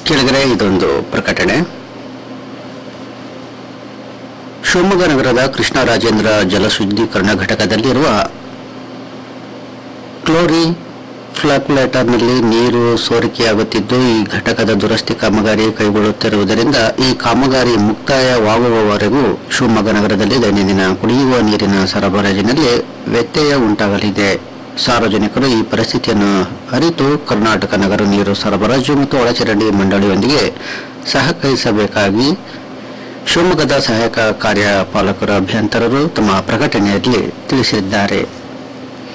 ಕೆಳಗಡೆ ಇದೊಂದು ಪ್ರಕಟಣೆ ಶಿವಮೊಗ್ಗ ನಗರದ ಕೃಷ್ಣರಾಜೇಂದ್ರ ಜಲಶುದ್ಧೀಕರಣ ಘಟಕದಲ್ಲಿರುವ ಕ್ಲೋರಿ ಫ್ಲಾಕ್ಯುಲೇಟರ್ನಲ್ಲಿ ನೀರು ಸೋರಿಕೆಯಾಗುತ್ತಿದ್ದು ಈ ಘಟಕದ ದುರಸ್ತಿ ಕಾಮಗಾರಿ ಕೈಗೊಳ್ಳುತ್ತಿರುವುದರಿಂದ ಈ ಕಾಮಗಾರಿ ಮುಕ್ತಾಯವಾಗುವವರೆಗೂ ಶಿವಮೊಗ್ಗ ನಗರದಲ್ಲಿ ದೈನಂದಿನ ಕುಡಿಯುವ ನೀರಿನ ಸರಬರಾಜಿನಲ್ಲಿ ವ್ಯತ್ಯಯ ಉಂಟಾಗಲಿದೆ ಸಾರ್ವಜನಿಕರು ಈ ಪರಿಸ್ಥಿತಿಯನ್ನು ಅರಿತು ಕರ್ನಾಟಕ ನಗರ ನೀರು ಸರಬರಾಜು ಮತ್ತು ಒಳಚರಂಡಿ ಮಂಡಳಿಯೊಂದಿಗೆ ಸಹಕರಿಸಬೇಕಾಗಿ ಶಿವಮೊಗ್ಗದ ಸಹಾಯಕ ಕಾರ್ಯಪಾಲಕರ ಅಭಿಯಂತರರು ತಮ್ಮ ಪ್ರಕಟಣೆಯಲ್ಲಿ ತಿಳಿಸಿದ್ದಾರೆ